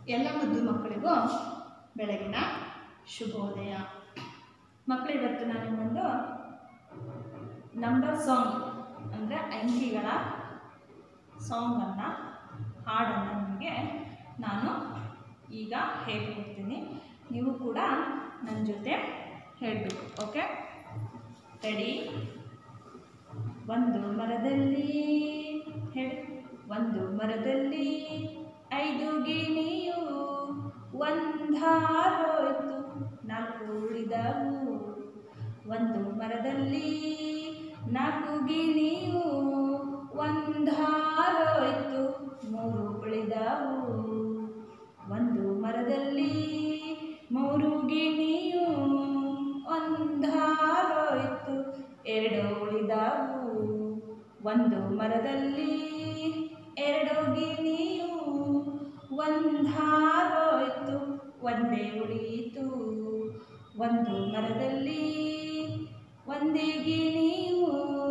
ಎಲ್ಲ ಮುದ್ದು ಮಕ್ಕಳಿಗೂ ಬೆಳಗಿನ ಶುಭೋದಯ ಮಕ್ಕಳು ಇವತ್ತು ನಾನು ನಿಮ್ಮೊಂದು ನಂಬರ್ ಸಾಂಗ್ ಅಂದರೆ ಅಂಕಿಗಳ ಸಾಂಗನ್ನು ಹಾಡನ್ನು ನಿಮಗೆ ನಾನು ಈಗ ಹೇಳ್ಕೊಡ್ತೀನಿ ನೀವು ಕೂಡ ನನ್ನ ಜೊತೆ ಹೇಳಬೇಕು ಓಕೆ ರೆಡಿ ಒಂದು ಮರದಲ್ಲಿ ಹೇಳಿ ಒಂದು ಮರದಲ್ಲಿ ಐದು ಗಿಣಿಯು ಒಂದಾರೋಯ್ತು ನಾಲ್ಕು ಉಳಿದವು ಒಂದು ಮರದಲ್ಲಿ ನಾಲ್ಕು ಗಿಣಿಯು ಒಂದಾರೋಯ್ತು ಮೂರು ಉಳಿದವು ಒಂದು ಮರದಲ್ಲಿ ಮೂರು ಗಿಣಿಯು ಒಂದಾರೋಯ್ತು ಎರಡು ಉಳಿದವು ಒಂದು ಮರದಲ್ಲಿ ಎರಡು ಗಿಣಿಯು ಒಂದಾರೋಯ್ತು ಒಂದೇ ಉಳಿಯಿತು ಒಂದು ಮರದಲ್ಲಿ ಒಂದೇ ಗಿಣಿಯು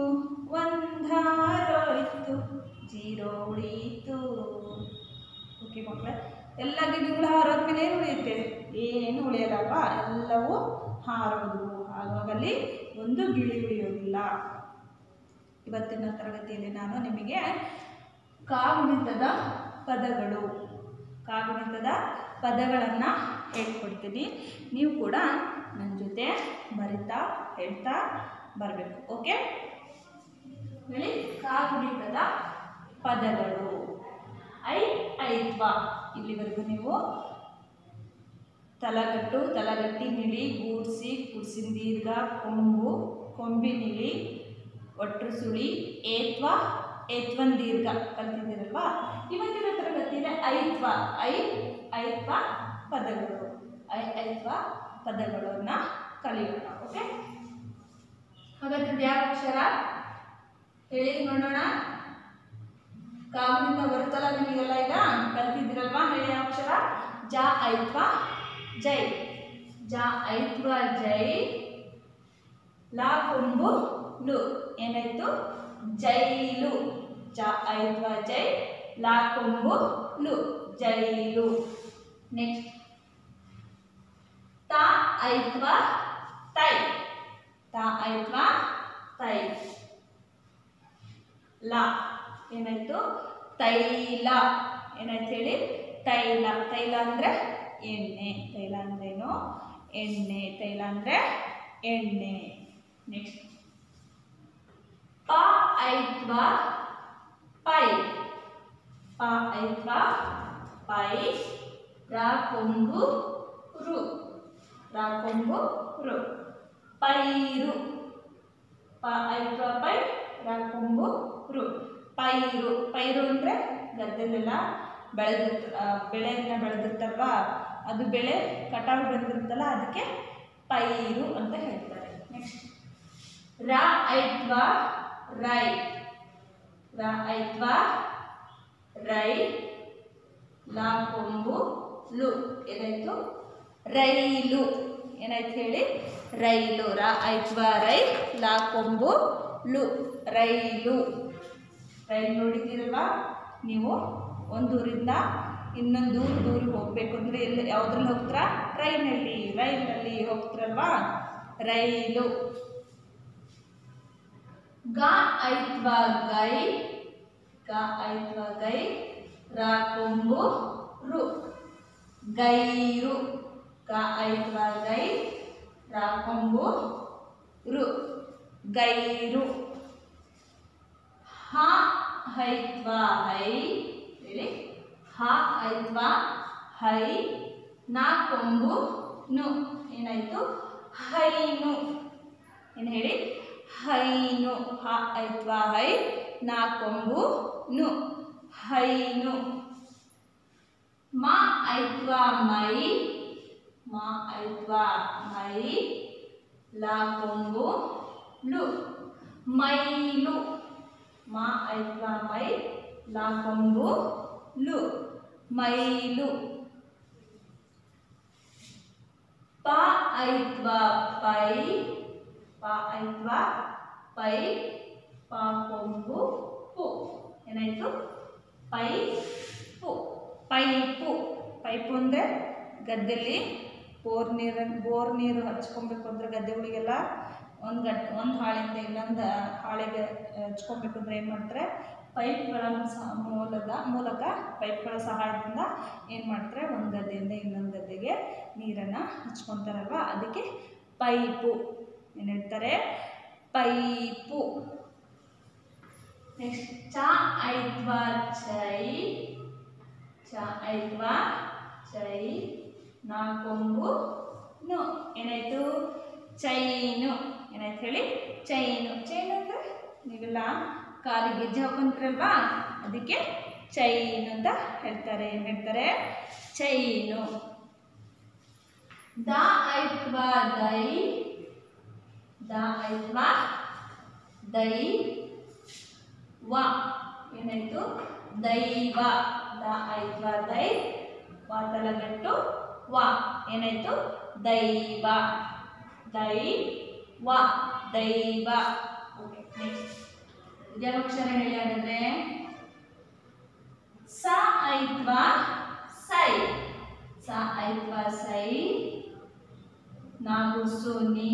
ಒಂದಾರೋಯ್ತು ಜೀರೋ ಉಳಿಯಿತು ಓಕೆ ಮಕ್ಕಳೇ ಎಲ್ಲ ಗಿಡಗಳು ಹಾರೋದ್ಮೇಲೆ ಏನು ಉಳಿಯುತ್ತೆ ಏನು ಉಳಿಯಲ್ಲಲ್ವಾ ಎಲ್ಲವೂ ಹಾರೋದು ಹಾಗಾಗಲ್ಲಿ ಒಂದು ಗಿಳಿ ಉಳಿಯೋದಿಲ್ಲ ಇವತ್ತಿನ ತರಗತಿಯಲ್ಲಿ ನಾನು ನಿಮಗೆ ಕಾಗುಣಿತದ ಪದಗಳು ಕಾಗುಣಿತದ ಪದಗಳನ್ನು ಹೇಳ್ಕೊಡ್ತೀನಿ ನೀವು ಕೂಡ ನನ್ನ ಜೊತೆ ಬರಿತಾ ಹೇಳ್ತಾ ಬರಬೇಕು ಓಕೆ ಹೇಳಿ ಕಾಗುಣಿತದ ಪದಗಳು ಐ ಐತ್ವ ಇಲ್ಲಿವರೆಗೂ ನೀವು ತಲಗಟ್ಟು ತಲಗಟ್ಟಿ ನಿಳಿ ಗೂಡ್ಸಿ ಗುಡ್ಸಿನ ದೀರ್ಘ ಕೊಂಬು ಕೊಂಬಿನಿಳಿ ಒಟ್ರು ಸುಳಿ ಏತ್ವ ಏತ್ವನ್ ದೀರ್ಘ ಕಲ್ತಿದ್ದೀರಲ್ವಾ ಇವತ್ತಿನ ತರಗತಿಯಲ್ಲಿ ಐತ್ವ ಐ ಐತ್ವ ಪದಗಳು ಐ ಐತ್ವ ಪದಗಳನ್ನು ಕಲಿಯೋಣ ಓಕೆ ಹಾಗಾದ್ರೆ ಯಾವ ಅಕ್ಷರ ಹೇಳಿ ನೋಡೋಣ ಕಾವಿನಿಂದ ಬರುತ್ತಲ್ಲ ನಿಮಗೆಲ್ಲ ಈಗ ಕಲ್ತಿದ್ದೀರಲ್ವಾ ಹೇಳಿ ಯಾವ ಅಕ್ಷರ ಜ ಐತ್ವ ಜೈ ಜ ಐತ್ವ ಜೈ ಲಾ ಕೊಂಬು ಲು ಏನಾಯ್ತು ಜೈಲು ಜ ಐತ್ವ ಜೈ ಲಾ ಕೊಂಬು ಲು ಜೈಲು ನೆಕ್ಸ್ಟ್ ತ ಐತ್ವ ತೈ ತ ಐತ್ವ ತೈ ಲ ಏನಾಯ್ತು ತೈಲ ಏನಾಯ್ತು ಹೇಳಿ ತೈಲ ತೈಲ ಅಂದರೆ ಎಣ್ಣೆ ತೈಲ ಅಂದ್ರೇನು ಎಣ್ಣೆ ತೈಲ ಅಂದರೆ ಎಣ್ಣೆ ನೆಕ್ಸ್ಟ್ ಪ ಐತ್ವ ಪೈ ಪ ಐತ್ವ ಪೈ ರಾ ಕೊಂಬು ರು ರಾ ಕೊಂಬು ರು ಪೈರು ಪ ಐತ್ವ ಪೈ ರಾ ಕೊಂಬು ರು ಪೈರು ಪೈರು ಅಂದರೆ ಗದ್ದೆಲೆಲ್ಲ ಬೆಳೆದಿರ್ತ ಆ, ಬೆಳೆಯನ್ನ ಬೆಳೆದಿರ್ತಾರಲ್ವಾ ಅದು ಬೆಳೆ ಕಟಾವು ಬಂದಿರುತ್ತಲ್ಲ ಅದಕ್ಕೆ ಪೈರು ಅಂತ ಹೇಳ್ತಾರೆ ನೆಕ್ಸ್ಟ್ ರ ಐತ್ವ ರೈ ರ ಐತ್ವ ರೈ ಲಾ ಕೊಂಬು ಲು ಏನಾಯ್ತು ರೈಲು ಏನಾಯ್ತು ಹೇಳಿ ರೈಲು ರ ಐತ್ವ ರೈ ಲಾ ಕೊಂಬು ಲು ರೈಲು ರೈಲು ನೋಡಿದ್ದೀರಲ್ವಾ ನೀವು ಒಂದೂರಿಂದ ಇನ್ನೊಂದು ಊರು ದೂರ ಹೋಗಬೇಕು ಅಂದರೆ ಎಲ್ಲಿ ಯಾವುದ್ರಲ್ಲಿ ಹೋಗ್ತೀರಾ ಟ್ರೈನಲ್ಲಿ ರೈಲಿನಲ್ಲಿ ಹೋಗ್ತೀರಲ್ವಾ ರೈಲು ಗ ಐತ್ವ ಗೈ ಗ ಐತ್ವ ಗೈ ರ ಕೊಂಬು ರು ಗೈರು ಗ ಐತ್ವ ಗೈ ರ ಕೊಂಬು ರು ಗೈರು ಹ ಹೈತ್ವ ಹೈ ಹೇಳಿ ಹ ಐತ್ವ ಹೈ ನಾ ಕೊಂಬು ನು ಏನಾಯ್ತು ಹೈನು ಏನು ಹೇಳಿ ಹೈನು ಹ ಐತ್ವ ಹೈ ನಾ ಕೊಂಬು ನು ಹೈನು ಮ ಐತ್ವ ಮೈ ಮ ಐತ್ವ ಮೈ ಲಾ ಕೊಂಬು ಲು ಮೈಲು ಮ ಐತ್ವ ಮೈ ಲಾ ಕೊಂಬು ಲು ಮೈಲು ಪ ಐತ್ವ ಪೈ ಪ ಐತ್ವ ಪೈ ಪ ಕೊಂಬು ಪು ಏನಾಯ್ತು ಪೈ ಪು ಪೈಪು ಪೈಪು ಅಂದರೆ ಗದ್ದೆಯಲ್ಲಿ ಬೋರ್ ನೀರು ಬೋರ್ ನೀರು ಹಚ್ಕೊಬೇಕು ಅಂದ್ರೆ ಗದ್ದೆಗಳಿಗೆಲ್ಲ ಒಂದು ಗಡ್ ಒಂದು ಹಾಳಿಂದ ಇನ್ನೊಂದು ಹಾಳಿಗೆ ಹಚ್ಕೊಬೇಕು ಅಂದ್ರೆ ಏನು ಮಾಡ್ತಾರೆ ಪೈಪ್ಗಳ ಸಹ ಮೂಲಕ ಮೂಲಕ ಪೈಪ್ಗಳ ಸಹಾಯದಿಂದ ಏನು ಮಾಡ್ತಾರೆ ಒಂದು ಗದ್ದೆಯಿಂದ ಇನ್ನೊಂದು ಗದ್ದೆಗೆ ನೀರನ್ನು ಹಚ್ಕೊತಾರಲ್ವ ಅದಕ್ಕೆ ಪೈಪು ಏನು ಹೇಳ್ತಾರೆ ಪೈಪು ನೆಕ್ಸ್ಟ್ ಚ ಐತ್ವಾ ಚೈ ಚ ಐತ್ವಾ ಚೈ ನಾಕೊಂಬು ನು ಏನಾಯ್ತು ಚೈನು ಏನಾಯ್ತು ಹೇಳಿ ಚೈನು ಚೈನ್ ಅಂದ್ರೆ ನೀವೆಲ್ಲ ಕಾಲಿಗೆ ಗೆಜ್ಜೆ ಹಾಕೊಂತೀರಲ್ವಾ ಅದಕ್ಕೆ ಚೈನು ಅಂತ ಹೇಳ್ತಾರೆ ಏನು ಹೇಳ್ತಾರೆ ಚೈನು ದ ಐತ್ವಾ ದೈ ದ ಐತ್ವಾ ದೈ ವ ಏನಾಯ್ತು ದೈವ ದ ಐತ್ವ ದೈ ವಾತಲಗಟ್ಟು ವ ಏನಾಯ್ತು ದೈವ ದೈ ವ ದೈವ ಓಕೆ ನೆಕ್ಸ್ಟ್ ವಿದ್ಯಾಕ್ಷರ ಹೇಳಿ ಹಾಗಾದ್ರೆ ಸ ಐತ್ವ ಸೈ ಸ ಐತ್ವ ಸೈ ನಾಗುಸು ನೀ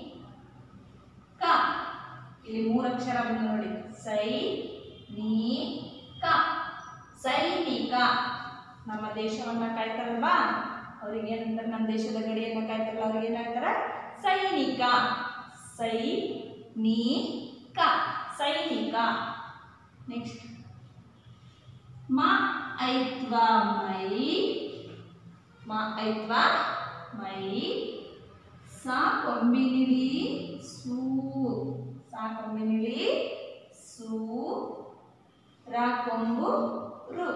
ಕ ಇಲ್ಲಿ ಮೂರು ಅಕ್ಷರ ಬಂದು ನೋಡಿ ಸೈ ನೀ ಕ ಸೈನಿಕ ನಮ್ಮ ದೇಶವನ್ನ ಕಾಯ್ತಾರಲ್ವಾ ಅವ್ರಿಗೆ ಏನಂತಾರೆ ನಮ್ಮ ದೇಶದ ಗಡಿಯನ್ನ ಕಾಯ್ತಾರಲ್ಲ ಅವ್ರಿಗೆ ಏನ್ ಹೇಳ್ತಾರೆ ಸೈನಿಕ ಸೈ ನೀ ಕ ಸೈನಿಕ ನೆಕ್ಸ್ಟ್ ಮ ಐತ್ವ ಮೈ ಮ ಐತ್ವ ಮೈ ಸಾ ಕೊಂಬಿನಿಲಿ ಸೂ ಸಾ ಕೊಂಬಿನಿಲಿ ಸೂ ರಾ ಕೊಂಬು ರು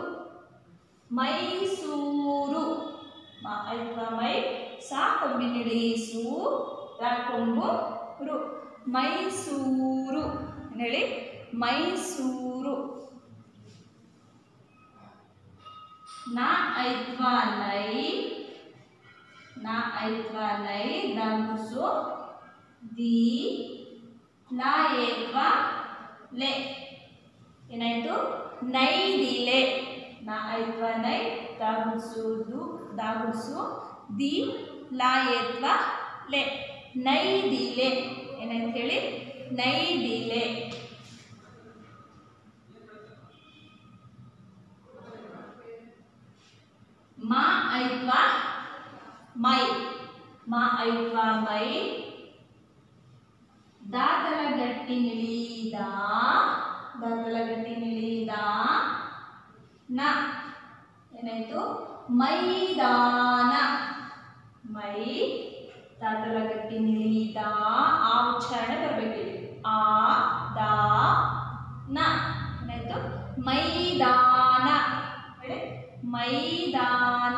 ಮೈಸೂರು ಮ ಐತ್ವ ಮೈ ಸಾ ಕೊಂಬಿನಿಲಿ ಸೂ ರಾ ಕೊಂಬು ರು ಮೈಸೂರು ಏನ್ ಹೇಳಿ ಮೈಸೂರು ನ ಐತ್ವ ನೈ ನ ಐತ್ವ ನೈ ದಾಂಗುಸು ದಿ ಲ ಏತ್ವ ಲೆ ಏನಾಯ್ತು ನೈದಿಲೆ ನ ಐತ್ವ ನೈ ದಾಗುಸುದು ದಾಗುಸು ದಿ ಲ ಏತ್ವ ಲೆ ನೈದಿಲೆ ಏನಾಯ್ತು ಹೇಳಿ ನೈದಿಲೆ ಮ ಐತ್ವ ಮೈ ಮ ಐತ್ವ ಮೈ ದಾತಲ ಗಟ್ಟಿ ನಿಳಿದ ದಾತಲ ಗಟ್ಟಿ ನಿಳಿದ ನ ಏನಾಯ್ತು ಮೈದಾನ ಮೈ ದಾತಲ ಗಟ್ಟಿ ನಿಳಿದ ಆ ಉಚ್ಚಾರಣೆ ಬರಬೇಕು ಆ ದಾ ನ ಏನಾಯ್ತು ಮೈದಾನ ಹೇಳಿ ಮೈದಾನ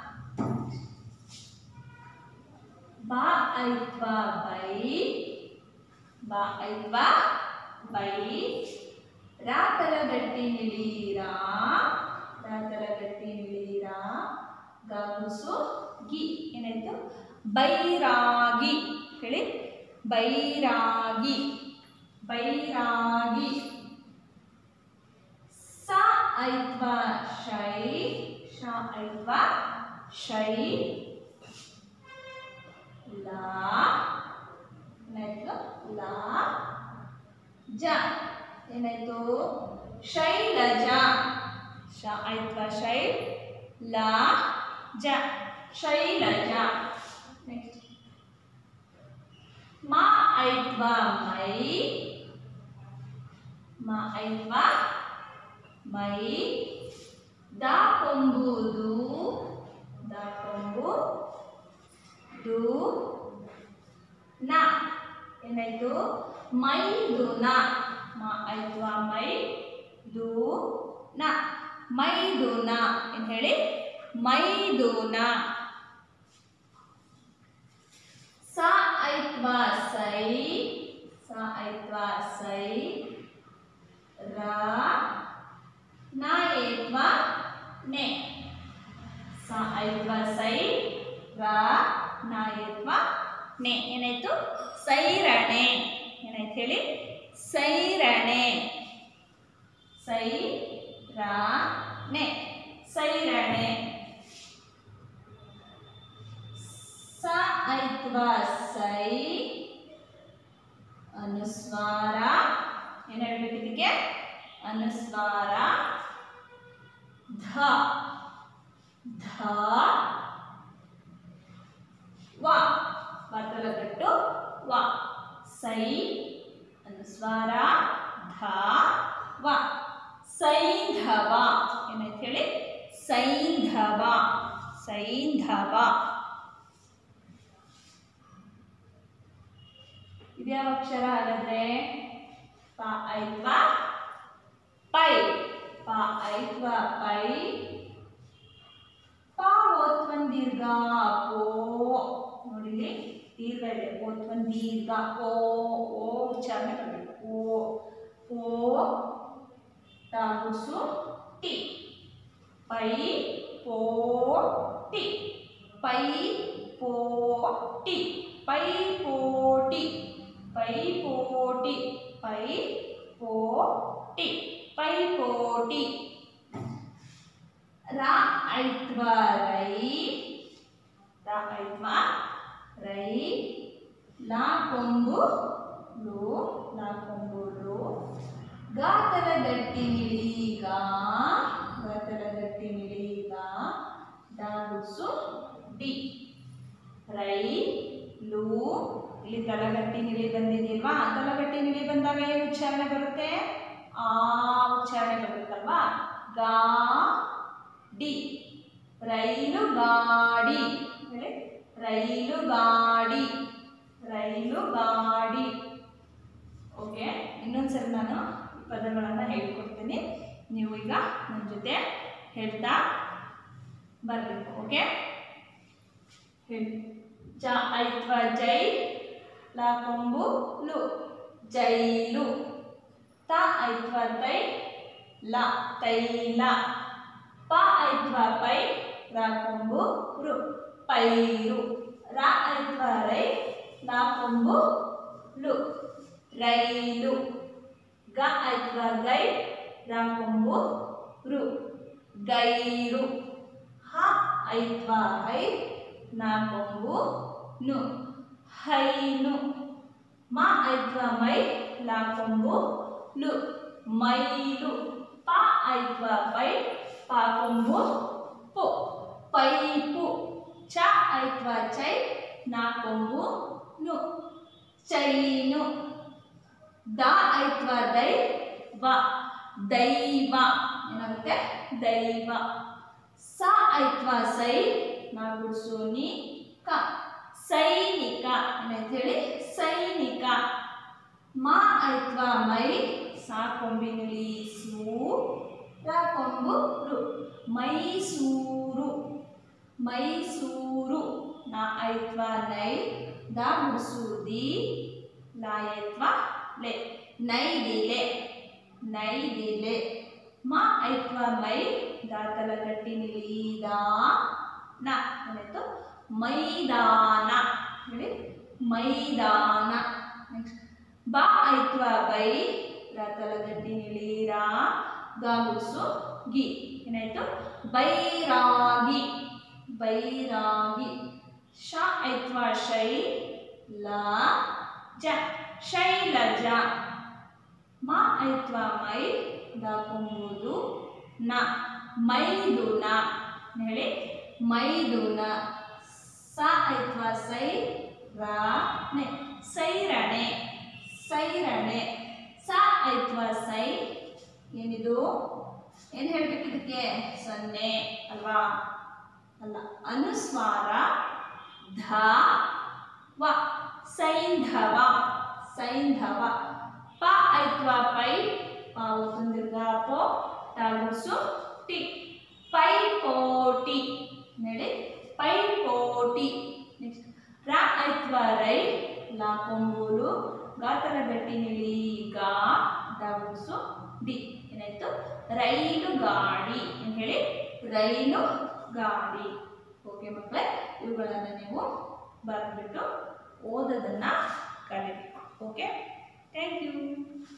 ಬಾ ಐತ್ವ ಬೈ ಬಾ ಐತ್ವ ಬೈ ರಾತಲ ಗಟ್ಟಿ ನಿಳೀರ ರಾತಲ ಗಟ್ಟಿ ನಿಳೀರ ಗಮಸು ಗಿ ಏನಾಯ್ತು ಬೈರಾಗಿ ಹೇಳಿ ಬೈರಾಗಿ ಬೈರಾಗಿ ಸ ಐತ್ವ ಶೈ ಶ ಐತ್ವ ಶೈ ಲಾ ಏನಾಯ್ತು ಲಾ ಜ ಏನಾಯ್ತು ಶೈಲಜ ಶ ಐತ್ವ ಶೈ ಲಾ ಜ ಶೈಲಜ ನೆಕ್ಸ್ಟ್ ಮಾ ಐತ್ವ ಮೈ ಮಾ ಐತ್ವ ಮೈ ದಾ ಕೊಂಬುದು ದಾ ಕೊಂಬು ದು ನ ಏನಾಯ್ತು ಮೈದುನ ಮ ಐತ್ವ ಮೈ ದು ನ ಮೈದುನ ಏನು ಹೇಳಿ ಮೈದುನ ಸ ಐತ್ವ ಸೈ ಸ ಐತ್ವ ಸೈ ರ ನ ಏತ್ವ ನೆ ಸ ಐತ್ವ ಸೈ ರ ನ ಏತ್ವ ನೆ ಏನಾಯ್ತು ಸೈರಣೆ ಏನಾಯ್ತು ಹೇಳಿ ಸೈರಣೆ ಸೈ ರ ನೆ ಸೈರಣೆ ಐತ್ವಾ ಸೈ ಅನುಸ್ವಾರ ಏನು ಹೇಳ್ಬೇಕು ಇದಕ್ಕೆ ಅನುಸ್ವಾರ ಧ ಧ ವ ಬರ್ತಲಗಟ್ಟು ವ ಸೈ ಅನುಸ್ವಾರ ಧ ವ ಸೈಂಧವ ಏನಂತ ಹೇಳಿ ಸೈಂಧವ ಸೈಂಧವ ಇದ್ಯಾವ ಅಕ್ಷರ ಹಾಗಾದ್ರೆ ಪ ಐತ್ವ ಪೈ ಪ ಐತ್ವ ಪೈ ಪ ಓತ್ವನ್ ದೀರ್ಘ ಪೋ ನೋಡಿಲಿ ದೀರ್ಘ ಇದೆ ಓತ್ವನ್ ದೀರ್ಘ ಓ ಓ ಉಚ್ಚಾರಣೆ ಮಾಡಬೇಕು ಓ ಓ ಟಾಗುಸು ಟಿ ಪೈ ಪೋ ಟಿ ಪೈ ಪೋ ಟಿ ಪೈ ಪೋಟಿ ಪೈ ಪೋಟಿ ಪೈ ಪೋಟಿ ಪೈ ಪೋಟಿ ರ ಐತ್ವ ರೈ ರ ಐತ್ವ ರೈ ಲಾ ಕೊಂಬು ಲು ಲಾ ಕೊಂಬು ಲು ಗಾತಲ ಗಟ್ಟಿ ನಿಳೀಗ ಗಾತಲ ಗಟ್ಟಿ ನಿಳೀಗ ಡಾಗುಸು ಡಿ ರೈ ಲು ಇಲ್ಲಿ ತಲಗಟ್ಟಿ ನಿಳಿ ಬಂದಿದೆಯಲ್ವಾ ತಲಗಟ್ಟಿ ನಿಳಿ ಬಂದಾಗ ಏನು ಉಚ್ಚಾರಣೆ ಬರುತ್ತೆ ಆ ಉಚ್ಚಾರಣೆ ಬರುತ್ತಲ್ವಾ ಗಾ ಡಿ ರೈಲು ಗಾಡಿ ಹೇಳಿ ರೈಲು ಗಾಡಿ ರೈಲು ಗಾಡಿ ಓಕೆ ಇನ್ನೊಂದ್ಸರಿ ನಾನು ಈ ಪದಗಳನ್ನು ಹೇಳ್ಕೊಡ್ತೀನಿ ನೀವು ಈಗ ನನ್ನ ಜೊತೆ ಹೇಳ್ತಾ ಬರಬೇಕು ಓಕೆ ಹೇಳಿ ಜ ಐತ್ವ ಜೈ ಲಾ ಕೊಂಬು ಲು ಜೈಲು ತ ಐತ್ವ ತೈ ಲ ತೈಲ ಪ ಐತ್ವ ಪೈ ರಾ ಕೊಂಬು ರು ಪೈರು ರ ಐತ್ವ ರೈ ಲಾ ಕೊಂಬು ಲು ರೈಲು ಗ ಐತ್ವ ಗೈ ರಾ ಕೊಂಬು ರು ಗೈರು ಹ ಐತ್ವ ಹೈ ನಾ ಕೊಂಬು ನು ಹೈನು ಮ ಐತ್ವ ಮೈ ಲಾ ಕೊಂಬು ಲು ಮೈಲು ಪ ಐತ್ವ ಪೈ ಪಾ ಕೊಂಬು ಪು ಪೈಪು ಚ ಐತ್ವ ಚೈ ನಾ ಕೊಂಬು ನು ಚೈನು ದ ಐತ್ವ ದೈ ವ ದೈವ ಏನಾಗುತ್ತೆ ದೈವ ಸ ಐತ್ವ ಸೈ ನಾಗುಡ್ಸು ನಿ ಕ ಸೈನಿಕ ಏನಂತ ಹೇಳಿ ಸೈನಿಕ ಮ ಐತ್ವ ಮೈ ಸಾ ಕೊಂಬಿನಿಳಿ ಸೂ ರ ಕೊಂಬು ರು ಮೈಸೂರು ಮೈಸೂರು ನ ಐತ್ವ ನೈ ದ ಗುಡ್ಸು ದಿ ಲಾಯತ್ವ ಲೆ ನೈದಿಲೆ ನೈದಿಲೆ ಮ ಐತ್ವ ಮೈ ದಾತಲ ಗಟ್ಟಿ ನಿಲೀದ ನ ಏನಾಯ್ತು ಮೈದಾನ ಹೇಳಿ ಮೈದಾನ ನೆಕ್ಸ್ಟ್ ಬ ಐತ್ವ ಬೈ ರಾತಲ ಗಟ್ಟಿ ನಿಲೀರ ಗಾಗುಡ್ಸು ಗಿ ಏನಾಯ್ತು ಬೈರಾಗಿ ಬೈರಾಗಿ ಶ ಐತ್ವ ಶೈ ಲ ಜ ಶೈಲಜ ಮ ಐತ್ವ ಮೈ ದಾಕೊಂಬುದು ನ ಮೈದುನ ಹೇಳಿ ಮೈದುನ ಸ ಐತ್ವ ಸೈ ರಾ ನೆ ಸೈರಣೆ ಸೈರಣೆ ಸ ಐತ್ವ ಸೈ ಏನಿದು ಏನು ಹೇಳ್ಬೇಕು ಇದಕ್ಕೆ ಸೊನ್ನೆ ಅಲ್ವಾ ಅಲ್ಲ ಅನುಸ್ವಾರ ಧ ವ ಸೈಂಧವ ಸೈಂಧವ ಪ ಐತ್ವ ಪೈ ಪಾವು ತುಂದಿರ್ಗ ಪೋ ಟಾಗುಸು ಟಿ ಪೈ ಪೋಟಿ ನೋಡಿ ಪೈ ಪೋಟಿ ನೆಕ್ಸ್ಟ್ ರ ಐತ್ವ ರೈ ಲಾ ಕೊಂಬೂಲು ಗಾತರ ಗಟ್ಟಿ ನಿಳಿ ಗಾ ದಾಗುಸು ಡಿ ಏನಾಯ್ತು ರೈಲು ಗಾಡಿ ಏನು ಹೇಳಿ ರೈಲು ಗಾಡಿ ಓಕೆ ಮಕ್ಕಳೇ ಇವುಗಳನ್ನು ನೀವು ಬರೆದ್ಬಿಟ್ಟು ಓದೋದನ್ನು ಕಲಿಬೇಕು ಓಕೆ ಥ್ಯಾಂಕ್ ಯು